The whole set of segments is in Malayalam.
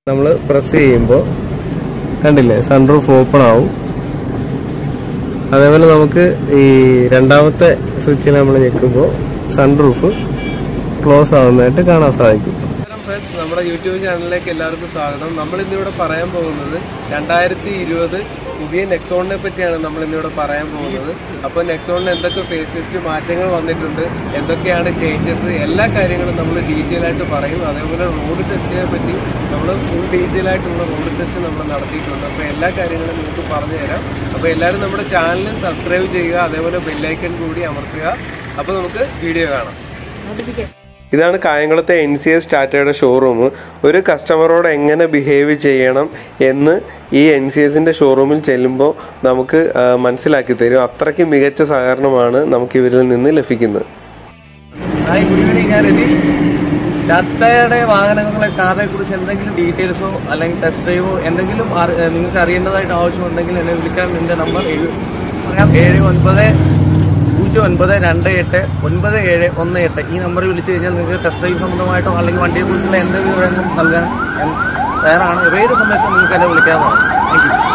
നമ്മൾ പ്രസ് ചെയ്യുമ്പോൾ കണ്ടില്ലേ സൺറൂഫ് ഓപ്പൺ ആവും അതേപോലെ നമുക്ക് ഈ രണ്ടാമത്തെ സ്വിച്ചിൽ നമ്മൾ ഞെക്കുമ്പോൾ സൺറൂഫ് ക്ലോസ് ആവുന്നതായിട്ട് കാണാൻ സാധിക്കും ഫ്രണ്ട്സ് നമ്മുടെ യൂട്യൂബ് ചാനലിലേക്ക് എല്ലാവർക്കും സ്വാഗതം നമ്മൾ ഇന്നിവിടെ പറയാൻ പോകുന്നത് രണ്ടായിരത്തി ഇരുപത് പുതിയ നെക്സോണിനെ പറ്റിയാണ് നമ്മൾ ഇന്നിവിടെ പറയാൻ പോകുന്നത് അപ്പോൾ നെക്സോണിന് എന്തൊക്കെ ഫേസ് ലിസ്റ്റ് മാറ്റങ്ങൾ വന്നിട്ടുണ്ട് എന്തൊക്കെയാണ് ചേഞ്ചസ് എല്ലാ കാര്യങ്ങളും നമ്മൾ ഡീറ്റെയിൽ ആയിട്ട് പറയും അതേപോലെ റോഡ് ടെസ്റ്റിനെ പറ്റി നമ്മൾ ഫുൾ ഡീറ്റെയിൽ ആയിട്ടുള്ള റോഡ് ടെസ്റ്റ് നമ്മൾ നടത്തിയിട്ടുണ്ട് അപ്പോൾ എല്ലാ കാര്യങ്ങളും നിങ്ങൾക്ക് പറഞ്ഞു തരാം അപ്പോൾ എല്ലാവരും നമ്മുടെ ചാനൽ സബ്സ്ക്രൈബ് ചെയ്യുക അതേപോലെ ബെല്ലൈക്കൺ കൂടി അമർത്തുക അപ്പോൾ നമുക്ക് വീഡിയോ കാണാം ഇതാണ് കായംകുളത്തെ എൻ സി എസ് ടാറ്റയുടെ ഷോറൂം ഒരു കസ്റ്റമറോട് എങ്ങനെ ബിഹേവ് ചെയ്യണം എന്ന് ഈ എൻ സി എസിൻ്റെ ഷോറൂമിൽ ചെല്ലുമ്പോൾ നമുക്ക് ആ, മനസ്സിലാക്കി തരും അത്രയ്ക്ക് മികച്ച സഹകരണമാണ് നമുക്ക് ഇവരിൽ നിന്ന് ലഭിക്കുന്നത് ഹായ് ഗുഡ് ഈവനിങ് ഞാൻ രതീഷ് ടാറ്റയുടെ വാഹനങ്ങളെ കാറിനെ കുറിച്ച് എന്തെങ്കിലും ഡീറ്റെയിൽസോ അല്ലെങ്കിൽ ടെസ്റ്റ് ഡ്രൈവോ എന്തെങ്കിലും അറി- ഏഹ് നിങ്ങൾക്ക് അറിയേണ്ടതായിട്ട് ആവശ്യമുണ്ടെങ്കിൽ എന്നെ വിളിക്കാം എൻ്റെ നമ്പർ ഏഴ് പറയാം ഏഴ് ഒൻപത് പൂജ്യം ഒൻപത് രണ്ട് എട്ട് ഒൻപത് ഏഴ് ഒന്ന് എട്ട് ഈ നമ്പറിൽ വിളിച്ചു കഴിഞ്ഞാൽ നിങ്ങൾക്ക് ടെസ്റ്റ് ഡ്രൈവ് സംബന്ധമായിട്ടോ അല്ലെങ്കിൽ വണ്ടിയെ കുറിച്ചുള്ള എന്ത് വിവരങ്ങളും നൽകാൻ ഞാൻ തയ്യാറാണ് ഏത് സമയത്തും നിങ്ങൾക്ക് എന്നെ വിളിക്കാവുന്നതാണ് താങ്ക് യു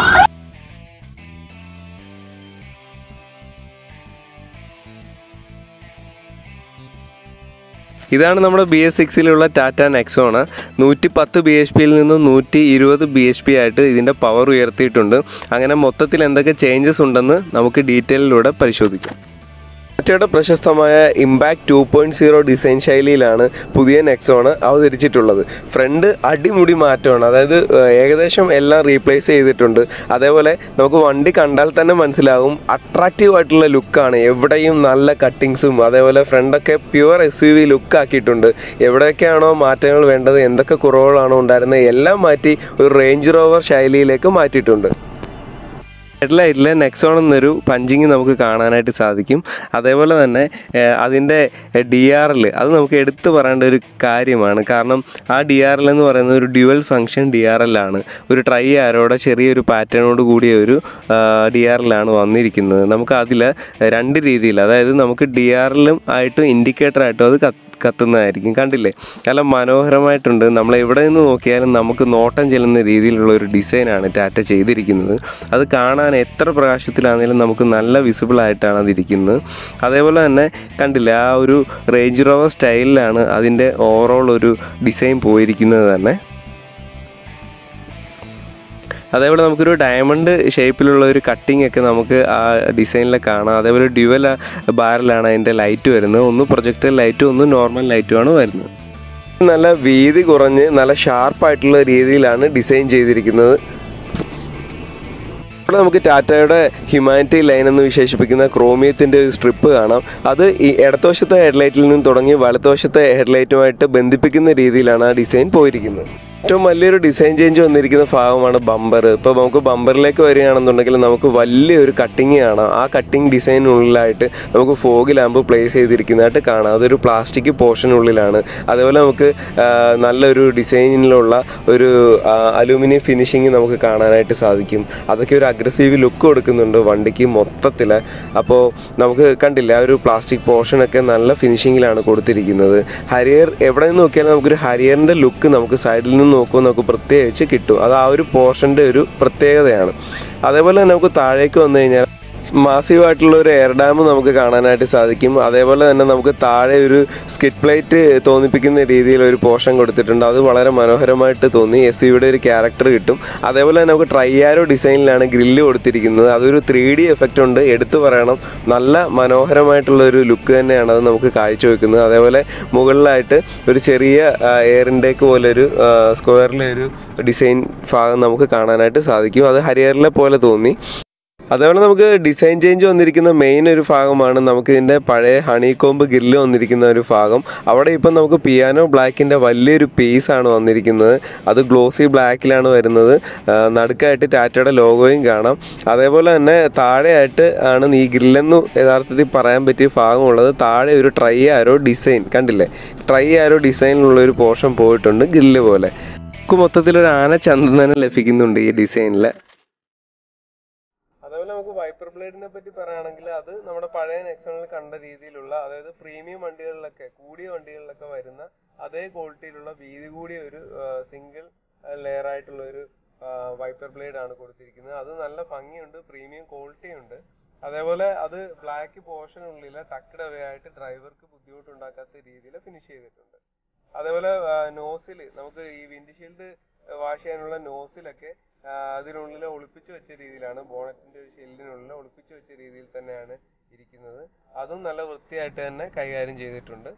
ഇതാണ് നമ്മുടെ ബി എസ് സിക്സിലുള്ള ടാറ്റ നെക്സോണ് നൂറ്റി പത്ത് ബി എച്ച് പിയിൽ നിന്ന് നൂറ്റി ഇരുപത് ബി എച്ച് പി ആയിട്ട് ഇതിൻ്റെ പവർ ഉയർത്തിയിട്ടുണ്ട് അങ്ങനെ മൊത്തത്തിൽ എന്തൊക്കെ ചേഞ്ചസ് ഉണ്ടെന്ന് നമുക്ക് ഡീറ്റെയിലിലൂടെ പരിശോധിക്കാം ടാറ്റയുടെ പ്രശസ്തമായ impact two point zero design ശൈലിയിലാണ് പുതിയ നെക്സോണ് അവതരിച്ചിട്ടുള്ളത് ഫ്രണ്ട് അടിമുടി മാറ്റമാണ് അതായത് ഏഹ്, ഏകദേശം എല്ലാം റീപ്ലേസ് ചെയ്തിട്ടുണ്ട് അതേപോലെ നമുക്ക് വണ്ടി കണ്ടാൽ തന്നെ മനസ്സിലാവും അട്രാക്റ്റീവ് ആയിട്ടുള്ള ലുക്കാണ് എവിടെയും നല്ല കട്ടിങ്സും അതേപോലെ ഫ്രണ്ടൊക്കെ pure S U V look ആക്കിയിട്ടുണ്ട് എവിടെയൊക്കെയാണോ മാറ്റങ്ങൾ വേണ്ടത് എന്തൊക്കെ കുറവുകളാണോ ഉണ്ടായിരുന്നത് എല്ലാം മാറ്റി ഒരു റേഞ്ച് റോവർ ശൈലിയിലേക്ക് മാറ്റിയിട്ടുണ്ട് ഹെഡ്ലൈറ്റിൽ നെക്സോൺ എന്നൊരു പഞ്ചിങ് നമുക്ക് കാണാനായിട്ട് സാധിക്കും അതേപോലെ തന്നെ ഏഹ്, അതിൻ്റെ ഡി ആർ എൽ അത് നമുക്ക് എടുത്തു പറയേണ്ട ഒരു കാര്യമാണ് കാരണം ആ ഡി ആർ എൽ എന്ന് പറയുന്നത് ഒരു dual function D R L ആണ് ഒരു ട്രൈ ആരോടെ ചെറിയൊരു പാറ്റേണോട് കൂടിയ ഒരു ഡി ആർ എൽ ആണ് വന്നിരിക്കുന്നത് നമുക്ക് അതിൽ രണ്ട് രീതിയിൽ അതായത് നമുക്ക് ഡി ആർ എല്ലും ആയിട്ടും ഇൻഡിക്കേറ്ററായിട്ടും അത് കത്ത് കത്തുന്നതായിരിക്കും കണ്ടില്ലേ നല്ല മനോഹരമായിട്ടുണ്ട് നമ്മൾ എവിടെ നിന്ന് നോക്കിയാലും നമുക്ക് നോട്ടം ചെല്ലുന്ന രീതിയിലുള്ള ഒരു ഡിസൈനാണ് ടാറ്റ ചെയ്തിരിക്കുന്നത് അത് കാണാൻ എത്ര പ്രകാശത്തിലാണെങ്കിലും നമുക്ക് നല്ല വിസിബിൾ ആയിട്ടാണ് അതിരിക്കുന്നത് അതേപോലെ തന്നെ കണ്ടില്ലേ ആ ഒരു റേഞ്ച് റോവർ സ്റ്റൈലിലാണ് അതിൻ്റെ ഓവറോൾ ഒരു ഡിസൈൻ പോയിരിക്കുന്നത് തന്നെ അതേപോലെ നമുക്കൊരു ഡയമണ്ട് ഷേപ്പിലുള്ള ഒരു കട്ടിംഗ് ഒക്കെ നമുക്ക് ആ ഡിസൈനിൽ കാണാം അതേപോലെ ഡ്യുവൽ ബാരലാണ് അതിൻ്റെ ലൈറ്റ് വരുന്നത് ഒന്ന് പ്രൊജക്ടർ ലൈറ്റും ഒന്ന് നോർമൽ ലൈറ്റുമാണ് വരുന്നത് നല്ല വീതി കുറഞ്ഞ് നല്ല ഷാർപ്പായിട്ടുള്ള രീതിയിലാണ് ഡിസൈൻ ചെയ്തിരിക്കുന്നത് ഇവിടെ നമുക്ക് ടാറ്റയുടെ ഹ്യൂമാനിറ്റി ലൈൻ എന്ന് വിശേഷിപ്പിക്കുന്ന ക്രോമിയത്തിൻ്റെ ഒരു സ്ട്രിപ്പ് കാണാം അത് ഈ ഇടതുവശത്തെ ഹെഡ്ലൈറ്റിൽ നിന്ന് തുടങ്ങി വലതുവശത്തെ ഹെഡ്ലൈറ്റുമായിട്ട് ബന്ധിപ്പിക്കുന്ന രീതിയിലാണ് ആ ഡിസൈൻ പോയിരിക്കുന്നത് ഏറ്റവും വലിയൊരു ഡിസൈൻ ചേഞ്ച് വന്നിരിക്കുന്ന ഭാഗമാണ് ബമ്പർ ഇപ്പോൾ നമുക്ക് ബമ്പറിലേക്ക് വരികയാണെന്നുണ്ടെങ്കിൽ നമുക്ക് വലിയൊരു കട്ടിങ് കാണാം ആ കട്ടിങ് ഡിസൈനുള്ളിലായിട്ട് നമുക്ക് ഫോഗ് ലാമ്പ് പ്ലേസ് ചെയ്തിരിക്കുന്നതായിട്ട് കാണാം അതൊരു പ്ലാസ്റ്റിക് പോർഷനുള്ളിലാണ് അതേപോലെ നമുക്ക് ആ, നല്ലൊരു ഡിസൈനിലുള്ള ഒരു അലൂമിനിയം ഫിനിഷിങ് നമുക്ക് കാണാനായിട്ട് സാധിക്കും അതൊക്കെ ഒരു അഗ്രസീവ് ലുക്ക് കൊടുക്കുന്നുണ്ട് വണ്ടിക്ക് മൊത്തത്തിൽ അപ്പോൾ നമുക്ക് കണ്ടില്ല ആ ഒരു പ്ലാസ്റ്റിക് പോർഷനൊക്കെ നല്ല ഫിനിഷിങ്ങിലാണ് കൊടുത്തിരിക്കുന്നത് ഹരിയർ എവിടെ നിന്ന് നോക്കിയാലും നമുക്കൊരു ഹരിയറിൻ്റെ ലുക്ക് നമുക്ക് സൈഡിൽ നിന്ന് നോക്കുമ്പോൾ നമുക്ക് പ്രത്യേകിച്ച് കിട്ടും അത് ആ ഒരു പോർഷൻ്റെ ഒരു പ്രത്യേകതയാണ് അതേപോലെ തന്നെ നമുക്ക് താഴേക്ക് വന്നു കഴിഞ്ഞാൽ മാസീവായിട്ടുള്ള ഒരു എയർ ഡാം നമുക്ക് കാണാനായിട്ട് സാധിക്കും അതേപോലെ തന്നെ നമുക്ക് താഴെ ഒരു സ്കിഡ് പ്ലേറ്റ് തോന്നിപ്പിക്കുന്ന രീതിയിൽ ഒരു പോർഷൻ കൊടുത്തിട്ടുണ്ട് അത് വളരെ മനോഹരമായിട്ട് തോന്നി എസ് യുടെ ഒരു ക്യാരക്ടർ കിട്ടും അതേപോലെ തന്നെ നമുക്ക് ട്രൈയാരോ ഡിസൈനിലാണ് ഗ്രില്ല് കൊടുത്തിരിക്കുന്നത് അതൊരു ത്രീ ഡി എഫക്റ്റ് ഉണ്ട് എടുത്തു പറയണം നല്ല മനോഹരമായിട്ടുള്ള ഒരു ലുക്ക് തന്നെയാണ് അത് നമുക്ക് കാഴ്ചവെക്കുന്നത് അതേപോലെ മുകളിലായിട്ട് ഒരു ചെറിയ എയർ ഇൻടേക്ക് പോലെ ഒരു സ്ക്വയറിലെ ഒരു ഡിസൈൻ ഭാഗം നമുക്ക് കാണാനായിട്ട് സാധിക്കും അത് ഹരിയറിലെ പോലെ തോന്നി അതേപോലെ നമുക്ക് ഡിസൈൻ ചേഞ്ച് വന്നിരിക്കുന്ന മെയിൻ ഒരു ഭാഗമാണ് നമുക്ക് ഇതിൻ്റെ പഴയ ഹണി കോമ്പ് ഗില്ല് വന്നിരിക്കുന്ന ഒരു ഭാഗം അവിടെ ഇപ്പം നമുക്ക് പിയാനോ ബ്ലാക്കിൻ്റെ വലിയൊരു പീസാണ് വന്നിരിക്കുന്നത് അത് ഗ്ലോസി ബ്ലാക്കിലാണ് വരുന്നത് ആ, നടുക്കായിട്ട് ടാറ്റയുടെ ലോഗോയും കാണാം അതേപോലെ തന്നെ താഴെയായിട്ട് ആണ് ഈ ഗ്രില്ലെന്ന് യഥാർത്ഥത്തിൽ പറയാൻ പറ്റിയ ഭാഗമുള്ളത് താഴെ ഒരു ട്രൈ ആരോ ഡിസൈൻ കണ്ടില്ലേ ട്രൈ ആരോ ഡിസൈനിലുള്ള ഒരു പോർഷൻ പോയിട്ടുണ്ട് ഗ്രില്ല് പോലെ നമുക്ക് മൊത്തത്തിൽ ഒരു ആന ചന്തം തന്നെ ലഭിക്കുന്നുണ്ട് ഈ ഡിസൈനിൽ അതേപോലെ നമുക്ക് വൈപ്പർ ബ്ലേഡിനെ പറ്റി പറയുകയാണെങ്കിൽ അത് നമ്മുടെ പഴയ നെക്സോണിൽ കണ്ട രീതിയിലുള്ള അതായത് പ്രീമിയം വണ്ടികളിലൊക്കെ കൂടിയ വണ്ടികളിലൊക്കെ വരുന്ന അതേ ക്വാളിറ്റിയിലുള്ള വീതി കൂടിയ ഒരു സിംഗിൾ ലെയർ ആയിട്ടുള്ള ഒരു വൈപ്പർ ബ്ലേഡ് ആണ് കൊടുത്തിരിക്കുന്നത് അത് നല്ല ഭംഗിയുണ്ട് പ്രീമിയം ക്വാളിറ്റി ഉണ്ട് അതേപോലെ അത് ബ്ലാക്ക് പോർഷനുള്ളിൽ ടക്ഡ് അവേ ആയിട്ട് ഡ്രൈവർക്ക് ബുദ്ധിമുട്ടുണ്ടാക്കാത്ത രീതിയിൽ ഫിനിഷ് ചെയ്തിട്ടുണ്ട് അതേപോലെ നോസിൽ നമുക്ക് ഈ വിൻഡ്ഷീൽഡ് വാഷ് ചെയ്യാനുള്ള നോസിലൊക്കെ അതിനുള്ളിൽ ഒളിപ്പിച്ച് വെച്ച രീതിയിലാണ് ബോണറ്റിന്റെ ഒരു ഷെല്ലിനുള്ളിൽ ഒളിപ്പിച്ച് വെച്ച രീതിയിൽ തന്നെയാണ് ഇരിക്കുന്നത് അതും നല്ല വൃത്തിയായിട്ട് തന്നെ കൈകാര്യം ചെയ്തിട്ടുണ്ട്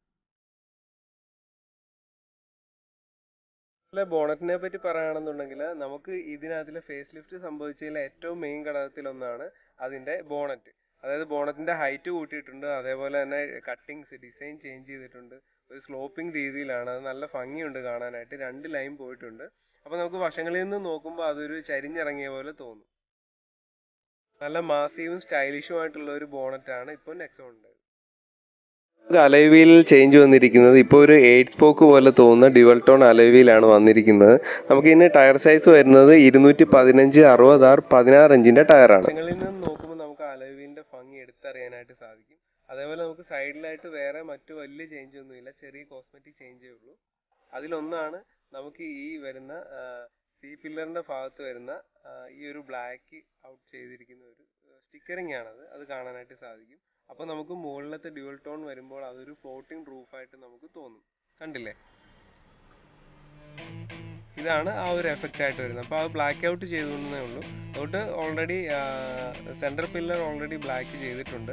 ബോണറ്റിനെ പറ്റി പറയുകയാണെന്നുണ്ടെങ്കിൽ നമുക്ക് ഇതിനകത്തിലെ ഫേസ് ലിഫ്റ്റ് സംഭവിച്ചതിലെ ഏറ്റവും മെയിൻ ഘടകത്തിലൊന്നാണ് അതിന്റെ ബോണറ്റ് അതായത് ബോണറ്റിന്റെ ഹൈറ്റ് കൂട്ടിയിട്ടുണ്ട് അതേപോലെ തന്നെ കട്ടിങ്സ് ഡിസൈൻ ചേഞ്ച് ചെയ്തിട്ടുണ്ട് ഒരു സ്ലോപ്പിംഗ് രീതിയിലാണ് അത് നല്ല ഭംഗിയുണ്ട് കാണാനായിട്ട് രണ്ട് ലൈൻ പോയിട്ടുണ്ട് അപ്പോൾ നമുക്ക് വശങ്ങളിൽ നിന്ന് നോക്കുമ്പോൾ അതൊരു ചരിഞ്ഞിറങ്ങിയ പോലെ തോന്നും നല്ല മാസീവും സ്റ്റൈലിഷും ആയിട്ടുള്ള ഒരു ബോണറ്റാണ് ഇപ്പോൾ നെക്സോണിൻ്റെ അലൈവീലിൽ ചേഞ്ച് വന്നിരിക്കുന്നത് ഇപ്പോൾ ഒരു എയ്റ്റ് സ്പോക്ക് പോലെ തോന്നുന്ന ഡ്യുവൽ ടോൺ അലൈവീലാണ് വന്നിരിക്കുന്നത് നമുക്ക് ഇന്ന് ടയർ സൈസ് വരുന്നത് ഇരുന്നൂറ്റി പതിനഞ്ച് അറുപത് ആർ പതിനാറ് ഇഞ്ചിന്റെ ടയറാണ് വശങ്ങളിൽ നിന്ന് നോക്കുമ്പോൾ നമുക്ക് അലൈവീലിന്റെ ഭംഗി എടുത്തറിയാനായിട്ട് സാധിക്കും അതേപോലെ നമുക്ക് സൈഡിലായിട്ട് വേറെ മറ്റു വലിയ ചേഞ്ച് ഒന്നുമില്ല ചെറിയ കോസ്മെറ്റിക് ചേഞ്ചേ ഉള്ളൂ അതിലൊന്നാണ് നമുക്ക് ഈ വരുന്ന സി പില്ലറിന്റെ ഭാഗത്ത് വരുന്ന ആ, ഈ ഒരു ബ്ലാക്ക് ഔട്ട് ചെയ്തിരിക്കുന്ന ഒരു സ്റ്റിക്കറിംഗ് ആണത് അത് കാണാനായിട്ട് സാധിക്കും അപ്പോൾ നമുക്ക് മുകളിലത്തെ ഡ്യുവൽ ടോൺ വരുമ്പോൾ അതൊരു ഫ്ലോട്ടിംഗ് റൂഫായിട്ട് നമുക്ക് തോന്നും കണ്ടില്ലേ ഇതാണ് ആ ഒരു എഫക്റ്റ് ആയിട്ട് വരുന്നത് അപ്പോൾ അത് ബ്ലാക്ക് ഔട്ട് ചെയ്തുകൊണ്ടേ ഉള്ളൂ അതുകൊണ്ട് already centre pillar already black ചെയ്തിട്ടുണ്ട്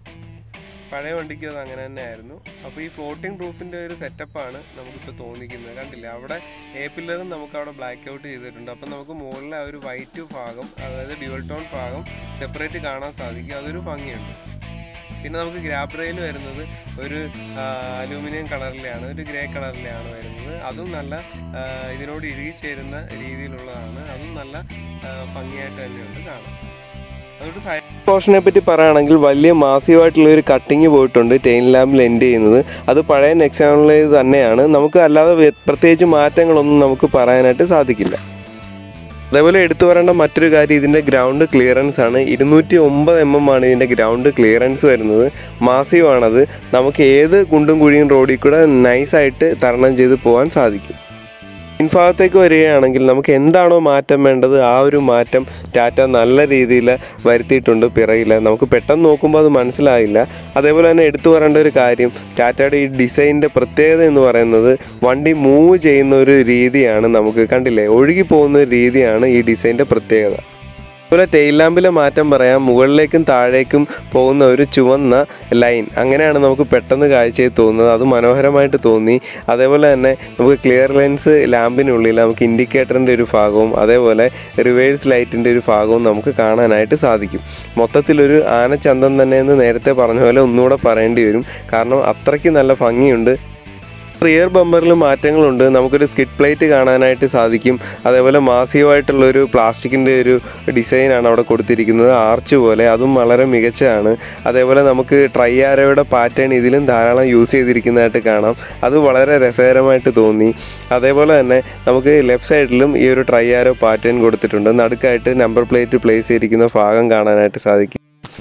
പഴയ വണ്ടിക്ക് അത് അങ്ങനെ തന്നെ ആയിരുന്നു അപ്പോൾ ഈ ഫ്ലോട്ടിംഗ് റൂഫിൻ്റെ ഒരു സെറ്റപ്പാണ് നമുക്കിപ്പോൾ തോന്നിക്കുന്നത് കണ്ടില്ലേ അവിടെ എ പില്ലറും നമുക്ക് അവിടെ ബ്ലാക്ക് ഔട്ട് ചെയ്തിട്ടുണ്ട് അപ്പോൾ നമുക്ക് മുകളിലെ ആ ഒരു വൈറ്റ് ഭാഗം അതായത് ഡ്യുവൽ ടോൺ ഭാഗം സെപ്പറേറ്റ് കാണാൻ സാധിക്കും അതൊരു ഭംഗിയുണ്ട് പിന്നെ നമുക്ക് ഗ്രാബ് റെയിൽ വരുന്നത് ഒരു അലൂമിനിയം കളറിലെയാണ് ഒരു ഗ്രേ കളറിലെയാണ് വരുന്നത് അതും നല്ല ആ, ഇതിനോട് ഇഴുകിച്ചേരുന്ന രീതിയിലുള്ളതാണ് അതും നല്ല ആ, ഭംഗിയായിട്ട് തന്നെയുണ്ട് കാണാൻ അതുകൊണ്ട് സൈഡ് പോർഷനെ പറ്റി പറയുകയാണെങ്കിൽ വലിയ മാസീവായിട്ടുള്ള ഒരു കട്ടിങ് പോയിട്ടുണ്ട് ടെയിൻ ലാമ്പിൽ എൻഡ് ചെയ്യുന്നത് അത് പഴയ നെക്സാണിലേത് തന്നെയാണ് നമുക്ക് അല്ലാതെ വ്യ- പ്രത്യേകിച്ച് മാറ്റങ്ങളൊന്നും നമുക്ക് പറയാനായിട്ട് സാധിക്കില്ല അതേപോലെ എടുത്തു പറയേണ്ട മറ്റൊരു കാര്യം ഇതിൻ്റെ ഗ്രൗണ്ട് ക്ലിയറൻസ് ആണ് ഇരുന്നൂറ്റി ഒമ്പത് എം എം ആണ് ഇതിൻ്റെ ഗ്രൗണ്ട് ക്ലിയറൻസ് വരുന്നത് മാസീവ് ആണത് നമുക്ക് ഏത് കുണ്ടും കുഴിയും റോഡിൽ കൂടെ നൈസായിട്ട് തരണം ചെയ്ത് പോകാൻ സാധിക്കും പിൻഭാഗത്തേക്ക് വരികയാണെങ്കിൽ നമുക്ക് എന്താണോ മാറ്റം വേണ്ടത് ആ ഒരു മാറ്റം ടാറ്റ നല്ല രീതിയിൽ വരുത്തിയിട്ടുണ്ട് പിറകിൽ നമുക്ക് പെട്ടെന്ന് നോക്കുമ്പോൾ അത് മനസ്സിലായില്ല അതേപോലെ തന്നെ എടുത്തു പറയേണ്ട ഒരു കാര്യം ടാറ്റയുടെ ഈ ഡിസൈനിൻ്റെ പ്രത്യേകത എന്ന് പറയുന്നത് വണ്ടി മൂവ് ചെയ്യുന്ന ഒരു രീതിയാണ് നമുക്ക് കണ്ടില്ലേ ഒഴുകി പോകുന്ന ഒരു രീതിയാണ് ഈ ഡിസൈനിൻ്റെ പ്രത്യേകത അതുപോലെ ടെയിൽ ലാമ്പിലെ മാറ്റം പറയാം മുകളിലേക്കും താഴേക്കും പോകുന്ന ഒരു ചുവന്ന ലൈൻ അങ്ങനെയാണ് നമുക്ക് പെട്ടെന്ന് കാഴ്ചയിൽ തോന്നുന്നത് അത് മനോഹരമായിട്ട് തോന്നി അതേപോലെ തന്നെ നമുക്ക് ക്ലിയർ ലെൻസ് ലാമ്പിനുള്ളിൽ നമുക്ക് ഇൻഡിക്കേറ്ററിൻ്റെ ഒരു ഭാഗവും അതേപോലെ റിവേഴ്സ് ലൈറ്റിൻ്റെ ഒരു ഭാഗവും നമുക്ക് കാണാനായിട്ട് സാധിക്കും മൊത്തത്തിലൊരു ആനച്ചന്തം തന്നെ എന്ന് നേരത്തെ പറഞ്ഞ പോലെ ഒന്നുകൂടെ പറയേണ്ടി വരും കാരണം അത്രയ്ക്ക് നല്ല ഭംഗിയുണ്ട് റിയർ ബമ്പറിൽ മാറ്റങ്ങളുണ്ട് നമുക്കൊരു സ്കിഡ് പ്ലേറ്റ് കാണാനായിട്ട് സാധിക്കും അതേപോലെ മാസീവായിട്ടുള്ള ഒരു പ്ലാസ്റ്റിക്കിൻ്റെ ഒരു ഡിസൈനാണ് അവിടെ കൊടുത്തിരിക്കുന്നത് ആർച്ച് പോലെ അതും വളരെ മികച്ചതാണ് അതേപോലെ നമുക്ക് ട്രൈ ആരോയുടെ പാറ്റേൺ ഇതിലും ധാരാളം യൂസ് ചെയ്തിരിക്കുന്നതായിട്ട് കാണാം അത് വളരെ രസകരമായിട്ട് തോന്നി അതേപോലെ തന്നെ നമുക്ക് ലെഫ്റ്റ് സൈഡിലും ഈ ഒരു ട്രൈ ആരോ പാറ്റേൺ കൊടുത്തിട്ടുണ്ട് നടുക്കായിട്ട് നമ്പർ പ്ലേറ്റ് പ്ലേസ് ചെയ്തിരിക്കുന്ന ഭാഗം കാണാനായിട്ട് സാധിക്കും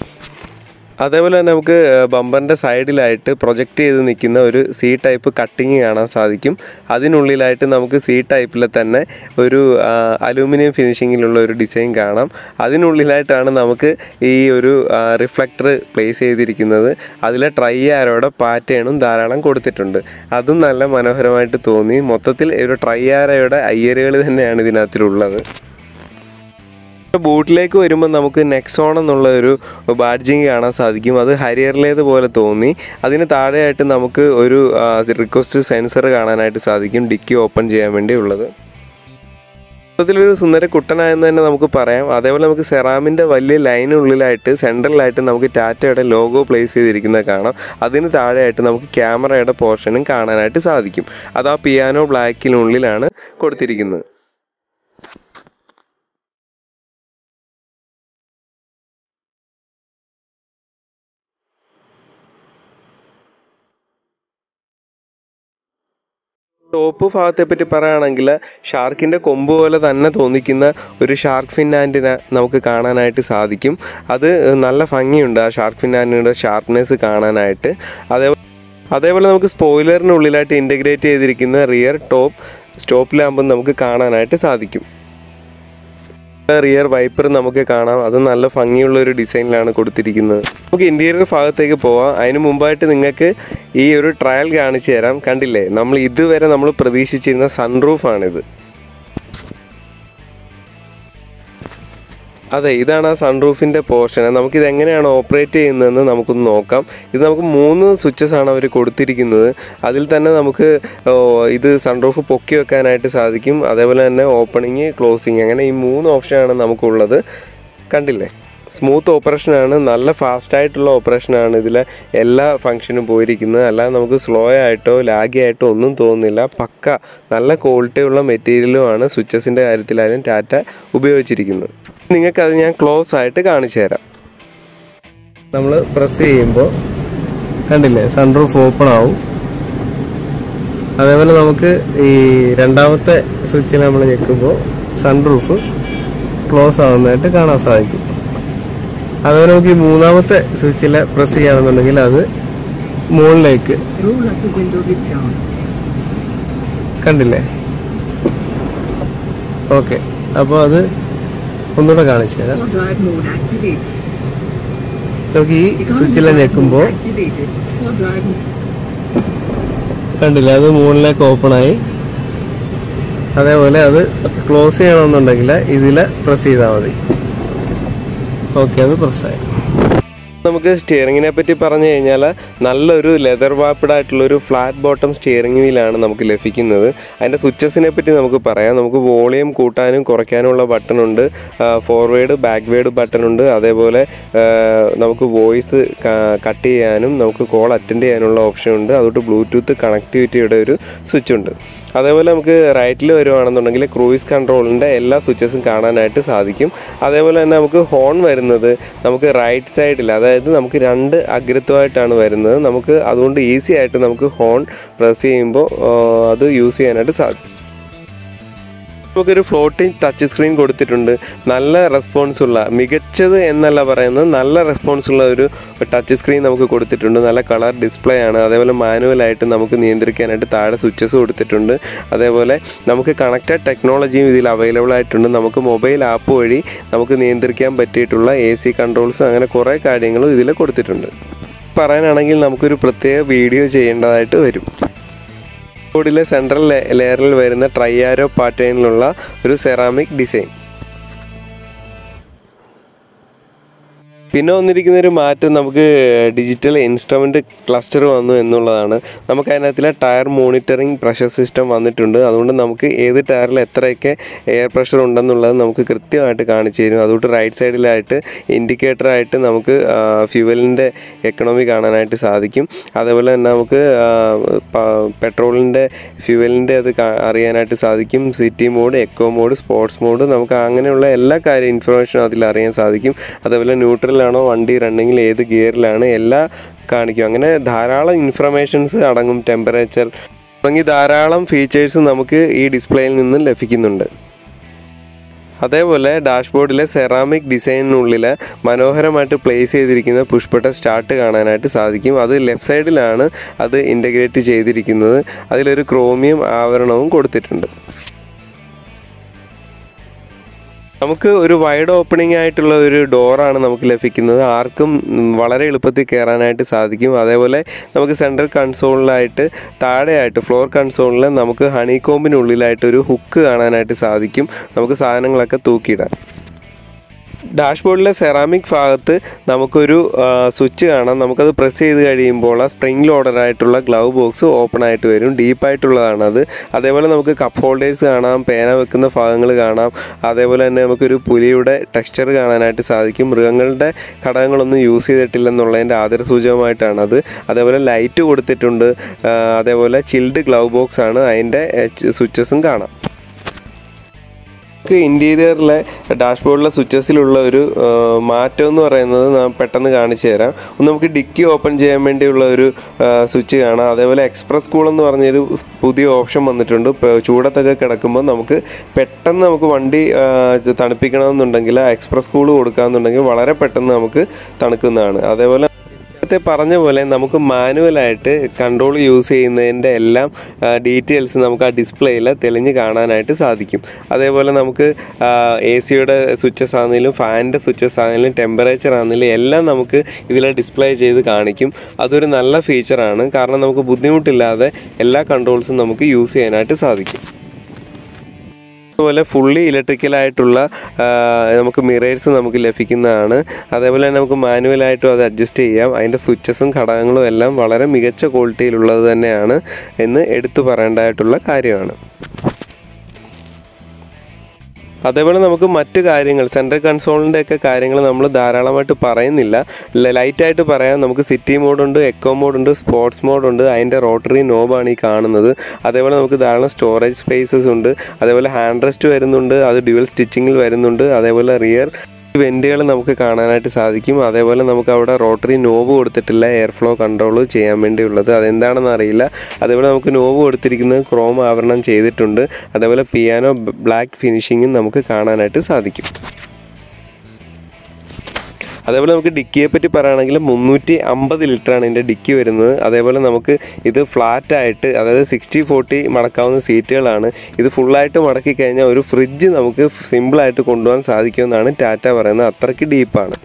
അതേപോലെ തന്നെ നമുക്ക് ബമ്പറിൻ്റെ സൈഡിലായിട്ട് പ്രൊജക്റ്റ് ചെയ്ത് നിൽക്കുന്ന ഒരു സി ടൈപ്പ് കട്ടിങ് കാണാൻ സാധിക്കും അതിനുള്ളിലായിട്ട് നമുക്ക് സി ടൈപ്പിൽ തന്നെ ഒരു അലൂമിനിയം ഫിനിഷിങ്ങിലുള്ള ഒരു ഡിസൈൻ കാണാം അതിനുള്ളിലായിട്ടാണ് നമുക്ക് ഈ ഒരു റിഫ്ലക്ടർ പ്ലേസ് ചെയ്തിരിക്കുന്നത് അതിലെ ട്രൈ ആരോയുടെ പാറ്റേണും ധാരാളം കൊടുത്തിട്ടുണ്ട് അതും നല്ല മനോഹരമായിട്ട് തോന്നി മൊത്തത്തിൽ ഒരു ട്രൈ ആരോയുടെ അയ്യരുകൾ തന്നെയാണ് ഇതിനകത്തിലുള്ളത് ബൂട്ടിലേക്ക് വരുമ്പോൾ നമുക്ക് നെക്സോൺ എന്നുള്ള ഒരു ബാഡ്ജിങ് കാണാൻ സാധിക്കും അത് ഹരിയറിലേത് പോലെ തോന്നി അതിന് താഴെയായിട്ട് നമുക്ക് ഒരു റിക്വസ്റ്റ് സെൻസർ കാണാനായിട്ട് സാധിക്കും ഡിക്കി ഓപ്പൺ ചെയ്യാൻ വേണ്ടി ഉള്ളത് മൊത്തത്തിലൊരു സുന്ദര കുട്ടനായെന്ന് തന്നെ നമുക്ക് പറയാം അതേപോലെ നമുക്ക് സെറാമിൻ്റെ വലിയ ലൈനുള്ളിലായിട്ട് സെൻട്രലായിട്ട് നമുക്ക് ടാറ്റയുടെ ലോഗോ പ്ലേസ് ചെയ്തിരിക്കുന്നത് കാണാം അതിന് താഴെയായിട്ട് നമുക്ക് ക്യാമറയുടെ പോർഷനും കാണാനായിട്ട് സാധിക്കും അത് ആ പിയാനോ ബ്ലാക്കിനുള്ളിലാണ് കൊടുത്തിരിക്കുന്നത് ടോപ്പ് ഭാഗത്തെ പറ്റി പറയുകയാണെങ്കിൽ ഷാർക്കിൻ്റെ കൊമ്പ് പോലെ തന്നെ തോന്നിക്കുന്ന ഒരു ഷാർക്ക് ഫിൻ ആൻറ്റിന നമുക്ക് കാണാനായിട്ട് സാധിക്കും അത് നല്ല ഭംഗിയുണ്ട് ആ ഷാർക്ക് ഫിൻ ആൻറ്റിനയുടെ ഷാർപ്നെസ് കാണാനായിട്ട് അതേപോലെ അതേപോലെ നമുക്ക് സ്പോയിലറിനുള്ളിലായിട്ട് ഇൻ്റഗ്രേറ്റ് ചെയ്തിരിക്കുന്ന റിയർ ടോപ്പ് സ്റ്റോപ്പ് ലാമ്പും നമുക്ക് കാണാനായിട്ട് സാധിക്കും റിയർ വൈപ്പർ നമുക്ക് കാണാം അത് നല്ല ഭംഗിയുള്ള ഒരു ഡിസൈനിലാണ് കൊടുത്തിരിക്കുന്നത് നമുക്ക് ഇൻറ്റീരിയർ ഭാഗത്തേക്ക് പോവാം അതിന് മുമ്പായിട്ട് നിങ്ങൾക്ക് ഈ ഒരു ട്രയൽ കാണിച്ചു തരാം കണ്ടില്ലേ നമ്മൾ ഇതുവരെ നമ്മൾ പ്രതീക്ഷിച്ചിരുന്ന സൺറൂഫാണിത് അതെ ഇതാണ് ആ സൺറൂഫിൻ്റെ പോർഷൻ നമുക്കിത് എങ്ങനെയാണ് ഓപ്പറേറ്റ് ചെയ്യുന്നതെന്ന് നമുക്കൊന്ന് നോക്കാം ഇത് നമുക്ക് മൂന്ന് സ്വിച്ചസ് ആണ് അവർ കൊടുത്തിരിക്കുന്നത് അതിൽ തന്നെ നമുക്ക് ഓ, ഇത് സൺറൂഫ് പൊക്കി വെക്കാനായിട്ട് സാധിക്കും അതേപോലെ തന്നെ ഓപ്പണിങ് ക്ലോസിങ് അങ്ങനെ ഈ മൂന്ന് ഓപ്ഷനാണ് നമുക്കുള്ളത് കണ്ടില്ലേ സ്മൂത്ത് ഓപ്പറേഷനാണ് നല്ല ഫാസ്റ്റ് ആയിട്ടുള്ള ഓപ്പറേഷനാണ് ഇതിലെ എല്ലാ ഫങ്ഷനും പോയിരിക്കുന്നത് അല്ലാതെ നമുക്ക് സ്ലോ ആയിട്ടോ ലാഗി ആയിട്ടോ ഒന്നും തോന്നുന്നില്ല പക്ക നല്ല ക്വാളിറ്റിയുള്ള മെറ്റീരിയലുമാണ് സ്വിച്ചസിൻ്റെ കാര്യത്തിലായാലും ടാറ്റ ഉപയോഗിച്ചിരിക്കുന്നത് നിങ്ങൾക്കത് ഞാൻ ക്ലോസ് ആയിട്ട് കാണിച്ചു തരാം നമ്മൾ പ്രസ് ചെയ്യുമ്പോൾ കണ്ടില്ലേ സൺറൂഫ് ഓപ്പൺ ആവും അതേപോലെ നമുക്ക് ഈ രണ്ടാമത്തെ സ്വിച്ചിൽ നമ്മൾ ഞെക്കുമ്പോൾ സൺറൂഫ് ക്ലോസ് ആവുന്നതായിട്ട് കാണാൻ സാധിക്കും അതുപോലെ നമുക്ക് ഈ മൂന്നാമത്തെ സ്വിച്ചിൽ പ്രസ് ചെയ്യുകയാണെന്നുണ്ടെങ്കിൽ അത് മുകളിലേക്ക് Roll up the windows is down. കണ്ടില്ലേ ഓക്കെ അപ്പോൾ അത് ഒന്നുകൂടെ കാണിച്ചു തരാം Small drive mode activated. നമുക്ക് ഈ Economy സ്വിച്ചിൽ drive ഞെക്കുമ്പോൾ mode activated. Small drive കണ്ടില്ലേ അത് മുകളിലേക്ക് ഓപ്പണായി അതേപോലെ അത് ക്ലോസ് ചെയ്യണമെന്നുണ്ടെങ്കിൽ ഇതിൽ പ്രസ് ചെയ്താൽ മതി ഓക്കെ അത് പ്രസ്സായി നമുക്ക് സ്റ്റിയറിങ്ങിനെ പറ്റി പറഞ്ഞു കഴിഞ്ഞാൽ നല്ലൊരു ലെതർ വാപ്പിഡ് ആയിട്ടുള്ളൊരു ഫ്ലാറ്റ് ബോട്ടം സ്റ്റിയറിംഗ് വീലാണ് നമുക്ക് ലഭിക്കുന്നത് അതിൻ്റെ സ്വിച്ചസിനെ പറ്റി നമുക്ക് പറയാം നമുക്ക് വോളിയം കൂട്ടാനും കുറയ്ക്കാനുള്ള ബട്ടൺ ഉണ്ട് ഫോർവേഡ് ബാക്ക്വേഡ് ബട്ടൺ ഉണ്ട് അതേപോലെ ആ, നമുക്ക് വോയിസ് കട്ട് ചെയ്യാനും നമുക്ക് കോൾ അറ്റൻഡ് ചെയ്യാനുള്ള ഓപ്ഷൻ ഉണ്ട് അതുകൊണ്ട് ബ്ലൂടൂത്ത് കണക്ടിവിറ്റിയുടെ ഒരു സ്വിച്ച് ഉണ്ട് അതേപോലെ നമുക്ക് റൈറ്റിൽ വരുവാണെന്നുണ്ടെങ്കിൽ ക്രൂയിസ് കൺട്രോളിൻ്റെ എല്ലാ സ്വിച്ചസും കാണാനായിട്ട് സാധിക്കും അതേപോലെ തന്നെ നമുക്ക് ഹോൺ വരുന്നത് നമുക്ക് റൈറ്റ് സൈഡിൽ അതായത് നമുക്ക് രണ്ട് അഗ്രത്വമായിട്ടാണ് വരുന്നത് നമുക്ക് അതുകൊണ്ട് ഈസി ആയിട്ട് നമുക്ക് ഹോൺ പ്രസ് ചെയ്യുമ്പോൾ ആ, അത് യൂസ് ചെയ്യാനായിട്ട് സാധിക്കും നമുക്കൊരു ഫ്ലോട്ടിംഗ് ടച്ച് സ്ക്രീൻ കൊടുത്തിട്ടുണ്ട് നല്ല റെസ്പോൺസ് ഉള്ള മികച്ചത് എന്നല്ല പറയുന്നത് നല്ല റെസ്പോൺസ് ഉള്ള ഒരു ടച്ച് സ്ക്രീൻ നമുക്ക് കൊടുത്തിട്ടുണ്ട് നല്ല കളർ ഡിസ്പ്ലേ ആണ് അതേപോലെ മാനുവലായിട്ട് നമുക്ക് നിയന്ത്രിക്കാനായിട്ട് താഴെ സ്വിച്ചസ് കൊടുത്തിട്ടുണ്ട് അതേപോലെ നമുക്ക് കണക്റ്റഡ് ടെക്നോളജിയും ഇതിൽ അവൈലബിൾ ആയിട്ടുണ്ട് നമുക്ക് മൊബൈൽ ആപ്പ് വഴി നമുക്ക് നിയന്ത്രിക്കാൻ പറ്റിയിട്ടുള്ള എ സി കൺട്രോൾസും അങ്ങനെ കുറേ കാര്യങ്ങളും ഇതിൽ കൊടുത്തിട്ടുണ്ട് പറയാനാണെങ്കിൽ നമുക്കൊരു പ്രത്യേക വീഡിയോ ചെയ്യേണ്ടതായിട്ട് വരും ബോർഡിലെ സെൻട്രൽ ലെയറിൽ വരുന്ന ട്രൈയാരോ പാറ്റേണിലുള്ള ഒരു സെറാമിക് ഡിസൈൻ പിന്നെ വന്നിരിക്കുന്ന ഒരു മാറ്റം നമുക്ക് ഡിജിറ്റൽ ഇൻസ്ട്രുമെൻ്റ് ക്ലസ്റ്റർ വന്നു എന്നുള്ളതാണ് നമുക്ക് അതിനകത്തിലെ ടയർ മോണിറ്ററിംഗ് പ്രഷർ സിസ്റ്റം വന്നിട്ടുണ്ട് അതുകൊണ്ട് നമുക്ക് ഏത് ടയറിൽ എത്രയൊക്കെ എയർ പ്രഷർ ഉണ്ടെന്നുള്ളത് നമുക്ക് കൃത്യമായിട്ട് കാണിച്ചു തരും അതുകൊണ്ട് റൈറ്റ് സൈഡിലായിട്ട് ഇൻഡിക്കേറ്ററായിട്ട് നമുക്ക് ഫ്യൂവലിൻ്റെ എക്കണോമി കാണാനായിട്ട് സാധിക്കും അതേപോലെ തന്നെ നമുക്ക് പെട്രോളിൻ്റെ ഫ്യൂവലിൻ്റെ അത് കാ- അറിയാനായിട്ട് സാധിക്കും city mode eco mode sports mode നമുക്ക് അങ്ങനെയുള്ള എല്ലാ കാര്യം ഇൻഫർമേഷനും അതിൽ അറിയാൻ സാധിക്കും അതേപോലെ ന്യൂട്രലാണോ വണ്ടി റണ്ണിങ്ങിൽ ഏത് ഗിയറിലാണ് എല്ലാ കാണിക്കും അങ്ങനെ ധാരാളം ഇൻഫർമേഷൻസ് അടങ്ങും ടെമ്പറേച്ചർ തുടങ്ങി ധാരാളം ഫീച്ചേഴ്സ് നമുക്ക് ഈ ഡിസ്പ്ലേയിൽ നിന്നും ലഭിക്കുന്നുണ്ട് അതേപോലെ ഡാഷ്ബോർഡിലെ സെറാമിക് ഡിസൈനിനുള്ളിൽ മനോഹരമായിട്ട് പ്ലേസ് ചെയ്തിരിക്കുന്ന പുഷ്പട്ട സ്റ്റാർട്ട് കാണാനായിട്ട് സാധിക്കും അത് ലെഫ്റ്റ് സൈഡിലാണ് അത് ഇൻ്റഗ്രേറ്റ് ചെയ്തിരിക്കുന്നത് അതിലൊരു ക്രോമിയം ആവരണവും കൊടുത്തിട്ടുണ്ട് നമുക്ക് ഒരു വൈഡ് ഓപ്പണിംഗ് ആയിട്ടുള്ള ഒരു ഡോറാണ് നമുക്ക് ലഭിക്കുന്നത് ആർക്കും ഉം, വളരെ എളുപ്പത്തിൽ കയറാനായിട്ട് സാധിക്കും അതേപോലെ നമുക്ക് സെൻട്രൽ കൺസോളിലായിട്ട് താഴെയായിട്ട് ഫ്ലോർ കൺസോളിൽ നമുക്ക് ഹണികോമ്പിനുള്ളിലായിട്ട് ഒരു ഹുക്ക് കാണാനായിട്ട് സാധിക്കും നമുക്ക് സാധനങ്ങളൊക്കെ തൂക്കിയിടാൻ ഡാഷ്ബോർഡിലെ സെറാമിക് ഭാഗത്ത് നമുക്കൊരു സ്വിച്ച് കാണാം നമുക്കത് പ്രസ് ചെയ്ത് കഴിയുമ്പോൾ സ്പ്രിംഗ് ലോഡർ ആയിട്ടുള്ള ഗ്ലൗ ബോക്സ് ഓപ്പൺ ആയിട്ട് വരും ഡീപ്പായിട്ടുള്ളതാണ് അത് അതേപോലെ നമുക്ക് കപ്പ് ഹോൾഡേഴ്സ് കാണാം പേന വെക്കുന്ന ഭാഗങ്ങൾ കാണാം അതേപോലെ തന്നെ നമുക്കൊരു പുലിയുടെ ടെക്സ്ചർ കാണാനായിട്ട് സാധിക്കും മൃഗങ്ങളുടെ ഘടകങ്ങളൊന്നും യൂസ് ചെയ്തിട്ടില്ലെന്നുള്ളതിൻ്റെ ആദരസൂചകമായിട്ടാണ് അത് അതേപോലെ ലൈറ്റ് കൊടുത്തിട്ടുണ്ട് ആ, അതേപോലെ ചിൽഡ് ഗ്ലൗ ബോക്സ് ആണ് അതിൻ്റെ സ്വിച്ചസും കാണാം നമുക്ക് ഇൻറ്റീരിയറിലെ ഡാഷ്ബോർഡിലെ സ്വിച്ചസിലുള്ള ഒരു ആ, മാറ്റം എന്ന് പറയുന്നത് ഞാൻ പെട്ടെന്ന് കാണിച്ചു തരാം ഒന്ന് നമുക്ക് ഡിക്കി ഓപ്പൺ ചെയ്യാൻ വേണ്ടിയുള്ള ഒരു സ്വിച്ച് കാണാം അതേപോലെ എക്സ്പ്രസ് കൂൾ എന്ന് പറഞ്ഞൊരു സ് പുതിയ ഓപ്ഷൻ വന്നിട്ടുണ്ട് ഇപ്പോൾ ചൂടത്തൊക്കെ കിടക്കുമ്പോൾ നമുക്ക് പെട്ടെന്ന് നമുക്ക് വണ്ടി ആ, ഇത് തണുപ്പിക്കണമെന്നുണ്ടെങ്കിൽ എക്സ്പ്രസ് കൂൾ കൊടുക്കാമെന്നുണ്ടെങ്കിൽ വളരെ പെട്ടെന്ന് നമുക്ക് തണുക്കുന്നതാണ് അതേപോലെ നേരത്തെ പറഞ്ഞ പോലെ നമുക്ക് മാനുവലായിട്ട് കൺട്രോൾ യൂസ് ചെയ്യുന്നതിൻ്റെ എല്ലാം ഡീറ്റെയിൽസ് നമുക്ക് ആ ഡിസ്പ്ലേയിൽ തെളിഞ്ഞ് കാണാനായിട്ട് സാധിക്കും അതേപോലെ നമുക്ക് എ സിയുടെ സ്വിച്ചസ് ആണെങ്കിലും ഫാനിൻ്റെ സ്വിച്ചസ് ആണെങ്കിലും ടെമ്പറേച്ചർ ആണെങ്കിലും എല്ലാം നമുക്ക് ഇതിൽ ഡിസ്പ്ലേ ചെയ്ത് കാണിക്കും അതൊരു നല്ല ഫീച്ചറാണ് കാരണം നമുക്ക് ബുദ്ധിമുട്ടില്ലാതെ എല്ലാ കൺട്രോൾസും നമുക്ക് യൂസ് ചെയ്യാനായിട്ട് സാധിക്കും അതുപോലെ ഫുള്ളി ഇലക്ട്രിക്കലായിട്ടുള്ള നമുക്ക് മിറേഴ്സ് നമുക്ക് ലഭിക്കുന്നതാണ് അതേപോലെ തന്നെ നമുക്ക് മാനുവലായിട്ടും അത് അഡ്ജസ്റ്റ് ചെയ്യാം അതിൻ്റെ സ്വിച്ചസും ഘടകങ്ങളും എല്ലാം വളരെ മികച്ച ക്വാളിറ്റിയിലുള്ളത് തന്നെയാണ് എന്ന് എടുത്തു പറയേണ്ടതായിട്ടുള്ള കാര്യമാണ് അതേപോലെ നമുക്ക് മറ്റു കാര്യങ്ങൾ സെൻട്രൽ കൺസോളിൻ്റെ ഒക്കെ കാര്യങ്ങൾ നമ്മൾ ധാരാളമായിട്ട് പറയുന്നില്ല ല- ലൈറ്റായിട്ട് പറയാം നമുക്ക് സിറ്റി മോഡുണ്ട് എക്കോ മോഡുണ്ട് സ്പോർട്സ് മോഡുണ്ട് അതിൻ്റെ റോട്ടറി നോബാണ് ഈ കാണുന്നത് അതേപോലെ നമുക്ക് ധാരാളം സ്റ്റോറേജ് സ്പേസസ് ഉണ്ട് അതേപോലെ ഹാൻഡ് റെസ്റ്റ് വരുന്നുണ്ട് അത് ഡ്യുവൽ സ്റ്റിച്ചിങ്ങിൽ വരുന്നുണ്ട് അതേപോലെ റിയർ വെൻറ്റുകൾ നമുക്ക് കാണാനായിട്ട് സാധിക്കും അതേപോലെ നമുക്ക് അവിടെ റോട്ടറി നോബ് കൊടുത്തിട്ടില്ല എയർ ഫ്ലോ കൺട്രോൾ ചെയ്യാൻ വേണ്ടിയുള്ളത് അതെന്താണെന്ന് അറിയില്ല അതേപോലെ നമുക്ക് നോബ് കൊടുത്തിരിക്കുന്നത് ക്രോം ആവരണം ചെയ്തിട്ടുണ്ട് അതേപോലെ പിയാനോ ബ്ലാക്ക് ഫിനിഷിങ്ങും നമുക്ക് കാണാനായിട്ട് സാധിക്കും അതേപോലെ നമുക്ക് ഡിക്കിയെ പറ്റി പറയുകയാണെങ്കിൽ മുന്നൂറ്റി അമ്പത് ലിറ്ററാണ് ഇതിൻ്റെ ഡിക്കി വരുന്നത് അതേപോലെ നമുക്ക് ഇത് ഫ്ലാറ്റ് ആയിട്ട് അതായത് സിക്സ്റ്റി ഫോർട്ടി മടക്കാവുന്ന സീറ്റുകളാണ് ഇത് ഫുള്ളായിട്ട് മടക്കി കഴിഞ്ഞാൽ ഒരു ഫ്രിഡ്ജ് നമുക്ക് സിമ്പിളായിട്ട് കൊണ്ടുപോകാൻ സാധിക്കുമെന്നാണ് ടാറ്റ പറയുന്നത് അത്രയ്ക്ക് ഡീപ്പാണ്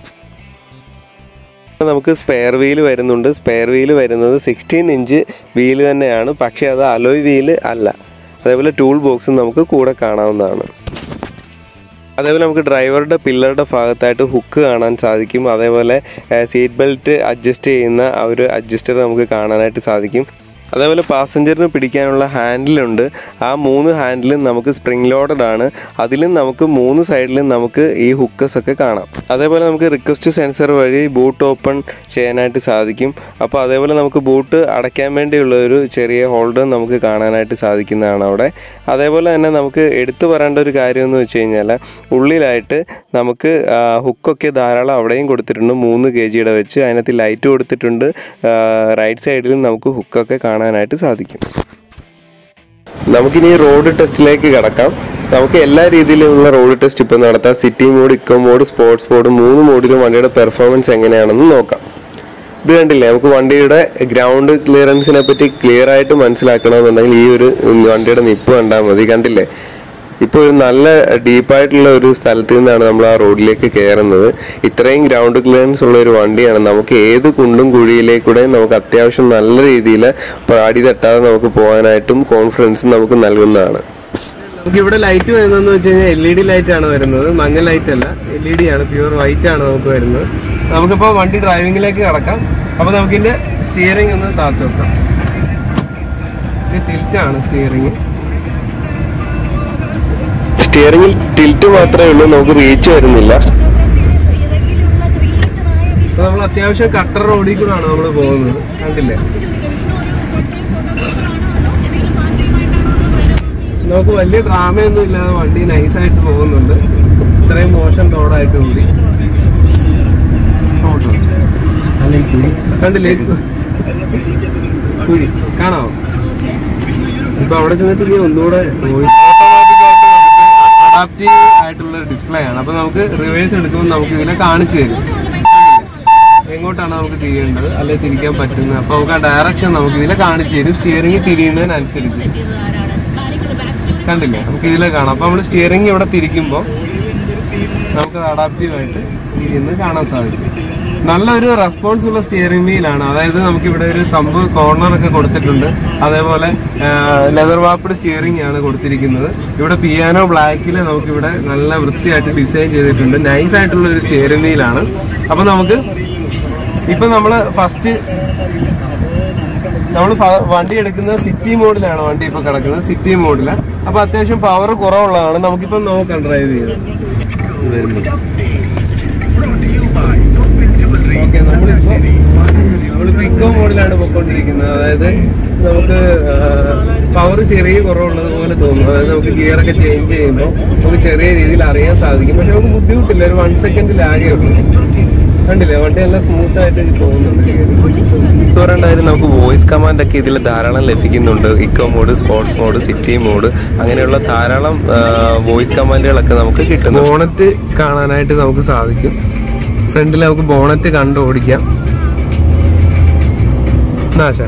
നമുക്ക് സ്പെയർ വീല് വരുന്നുണ്ട് സ്പെയർ വീല് വരുന്നത് സിക്സ്റ്റീൻ ഇഞ്ച് വീല് തന്നെയാണ് പക്ഷേ അത് അലോയ് വീല് അല്ല അതേപോലെ ടൂൾ ബോക്സും നമുക്ക് കൂടെ കാണാവുന്നതാണ് അതേപോലെ നമുക്ക് ഡ്രൈവറുടെ പില്ലറുടെ ഭാഗത്തായിട്ട് ഹുക്ക് കാണാൻ സാധിക്കും അതേപോലെ സീറ്റ് ബെൽറ്റ് അഡ്ജസ്റ്റ് ചെയ്യുന്ന ആ ഒരു അഡ്ജസ്റ്റർ നമുക്ക് കാണാനായിട്ട് സാധിക്കും അതേപോലെ പാസഞ്ചറിന് പിടിക്കാനുള്ള ഹാൻഡിലുണ്ട് ആ മൂന്ന് ഹാൻഡിലും നമുക്ക് സ്പ്രിംഗ് ലോഡഡ് ആണ് അതിലും നമുക്ക് മൂന്ന് സൈഡിലും നമുക്ക് ഈ ഹുക്കസ് ഒക്കെ കാണാം അതേപോലെ നമുക്ക് റിക്വസ്റ്റ് സെൻസർ വഴി ബൂട്ട് ഓപ്പൺ ചെയ്യാനായിട്ട് സാധിക്കും അപ്പോൾ അതേപോലെ നമുക്ക് ബൂട്ട് അടയ്ക്കാൻ വേണ്ടിയുള്ള ഒരു ചെറിയ ഹോൾഡർ നമുക്ക് കാണാനായിട്ട് സാധിക്കുന്നതാണ് അവിടെ അതേപോലെ തന്നെ നമുക്ക് എടുത്തു പറയേണ്ട ഒരു കാര്യം എന്ന് വെച്ച് കഴിഞ്ഞാൽ ഉള്ളിലായിട്ട് നമുക്ക് ആ, ഹുക്കൊക്കെ ധാരാളം അവിടെയും കൊടുത്തിട്ടുണ്ട് മൂന്ന് കെ ജിയുടെ വെച്ച് അതിനകത്ത് ലൈറ്റ് കൊടുത്തിട്ടുണ്ട് ആ, റൈറ്റ് സൈഡിലും നമുക്ക് ഹുക്കൊക്കെ കാണാനായിട്ട് സാധിക്കും നമുക്കിനി റോഡ് ടെസ്റ്റിലേക്ക് കടക്കാം നമുക്ക് എല്ലാ രീതിയിലുമുള്ള റോഡ് ടെസ്റ്റ് ഇപ്പോൾ നടത്താം city mode eco mode sports mode മൂന്ന് മോഡിലും വണ്ടിയുടെ പെർഫോമൻസ് എങ്ങനെയാണെന്ന് നോക്കാം ഇത് കണ്ടില്ലേ നമുക്ക് വണ്ടിയുടെ ഗ്രൗണ്ട് ക്ലിയറൻസിനെ പറ്റി ക്ലിയർ ആയിട്ട് മനസ്സിലാക്കണമെന്നുണ്ടെങ്കിൽ ഈ ഒരു വണ്ടിയുടെ നിപ്പ് കണ്ടാൽ മതി കണ്ടില്ലേ ഇപ്പോൾ ഒരു നല്ല ഡീപ്പായിട്ടുള്ള ഒരു സ്ഥലത്ത് നിന്നാണ് നമ്മൾ ആ റോഡിലേക്ക് കയറുന്നത് ഇത്രയും ഗ്രൗണ്ട് ക്ലിയറൻസ് ഉള്ള ഒരു വണ്ടിയാണ് നമുക്ക് ഏത് കുണ്ടും കുഴിയിലേക്കൂടെ നമുക്ക് അത്യാവശ്യം നല്ല രീതിയിൽ പാടി തട്ടാതെ നമുക്ക് പോകാനായിട്ടും കോൺഫിഡൻസ് നമുക്ക് നൽകുന്നതാണ് നമുക്ക് ഇവിടെ ലൈറ്റ് വരുന്നതെന്ന് വെച്ച് കഴിഞ്ഞാൽ എൽ ഇ ഡി ലൈറ്റ് ആണ് വരുന്നത് മഞ്ഞ ലൈറ്റ് അല്ല എൽ ഇ ഡി ആണ് പ്യൂർ വൈറ്റ് ആണ് നമുക്ക് വരുന്നത് നമുക്കിപ്പോൾ വണ്ടി ഡ്രൈവിംഗിലേക്ക് കടക്കാം അപ്പോൾ നമുക്കിന്റെ സ്റ്റിയറിംഗ് ഒന്ന് താത്ത് വെക്കാം ഇത് tilt ആണ് സ്റ്റിയറിംഗ് സ്റ്റിയറിംഗിൽ ടിൽറ്റ് മാത്രമേ ഉള്ളൂ നമുക്ക് റീച്ച് വരുന്നില്ല അപ്പോൾ നമ്മൾ അത്യാവശ്യം കട്ടർ റോഡിൽ കൂടാണ് നമ്മൾ പോകുന്നത് കണ്ടില്ലേ നമുക്ക് വലിയ ഡ്രാമയൊന്നും ഇല്ലാതെ വണ്ടി നൈസായിട്ട് പോകുന്നുണ്ട് ഇത്രയും മോശം റോഡായിട്ട് കൂടി കണ്ടില്ലേ കുഴി കാണാമോ ഇപ്പൊ അവിടെ ചെന്നിട്ട് ഇനി ഒന്നുകൂടെ അഡാപ്റ്റീവ് ആയിട്ടുള്ള ഡിസ്പ്ലേ ആണ് അപ്പൊ നമുക്ക് റിവേഴ്സ് എടുക്കുമ്പോൾ നമുക്ക് ഇതിനെ കാണിച്ചു തരും എങ്ങോട്ടാണ് നമുക്ക് തിരിയേണ്ടത് അല്ലെങ്കിൽ തിരിക്കാൻ പറ്റുന്നത് അപ്പൊ നമുക്ക് ആ ഡയറക്ഷൻ നമുക്ക് ഇതിലെ കാണിച്ചു തരും സ്റ്റിയറിംഗ് തിരിയുന്നതിനനുസരിച്ച് കണ്ടില്ലേ നമുക്ക് ഇതിലെ കാണാം അപ്പൊ നമ്മൾ സ്റ്റിയറിംഗ് ഇവിടെ തിരിക്കുമ്പോൾ നമുക്ക് അഡാപ്റ്റീവ് ആയിട്ട് തിരിയുന്നത് കാണാൻ സാധിക്കും നല്ലൊരു റെസ്പോൺസ് ഉള്ള സ്റ്റിയറിംഗ് വീലാണ് അതായത് നമുക്ക് ഇവിടെ ഒരു തമ്പ് കോർണർ ഒക്കെ കൊടുത്തിട്ടുണ്ട് അതേപോലെ ലെതർ വാപ്ഡ് സ്റ്റിയറിംഗ് ആണ് കൊടുത്തിരിക്കുന്നത് ഇവിടെ പിയാനോ ബ്ലാക്കിൽ നമുക്ക് ഇവിടെ നല്ല വൃത്തിയായിട്ട് ഡിസൈൻ ചെയ്തിട്ടുണ്ട് നൈസ് ആയിട്ടുള്ള ഒരു സ്റ്റിയറിംഗ് വീലാണ് അപ്പൊ നമുക്ക് ഇപ്പൊ നമ്മള് ഫസ്റ്റ് നമ്മൾ വണ്ടി എടുക്കുന്നത് സിറ്റി മോഡിലാണ് വണ്ടി ഇപ്പൊ കിടക്കുന്നത് സിറ്റി മോഡിലാണ് അപ്പൊ അത്യാവശ്യം പവർ കുറവുള്ളതാണ് നമുക്കിപ്പോ നോക്കാം ഡ്രൈവ് ചെയ്ത് ഓക്കെ നമ്മളിപ്പോ നമ്മളിപ്പോ ഇക്കോ മോഡിലാണ് പൊക്കോണ്ടിരിക്കുന്നത് അതായത് നമുക്ക് പവർ ചെറിയ കുറവുള്ളത് പോലെ തോന്നും അതായത് നമുക്ക് ഗിയർ ഒക്കെ ചേഞ്ച് ചെയ്യുമ്പോൾ നമുക്ക് ചെറിയ രീതിയിൽ അറിയാൻ സാധിക്കും പക്ഷെ നമുക്ക് ബുദ്ധിമുട്ടില്ല ഒരു വൺ സെക്കൻഡ് ലാഗേ ഉള്ളൂ കണ്ടില്ലേ വണ്ടി നല്ല സ്മൂത്ത് ആയിട്ട് പോകുന്നുണ്ട് പറയേണ്ടായാലും നമുക്ക് വോയിസ് കമാൻഡ് ഒക്കെ ഇതിൽ ധാരാളം ലഭിക്കുന്നുണ്ട് eco mode sports mode city mode അങ്ങനെയുള്ള ധാരാളം വോയിസ് കമാൻഡുകളൊക്കെ നമുക്ക് കിട്ടുന്നു ബോണറ്റ് കാണാനായിട്ട് നമുക്ക് സാധിക്കും ഫ്രണ്ടിൽ നമുക്ക് ബോണറ്റ് കണ്ട് ഓടിക്കാം നാശാ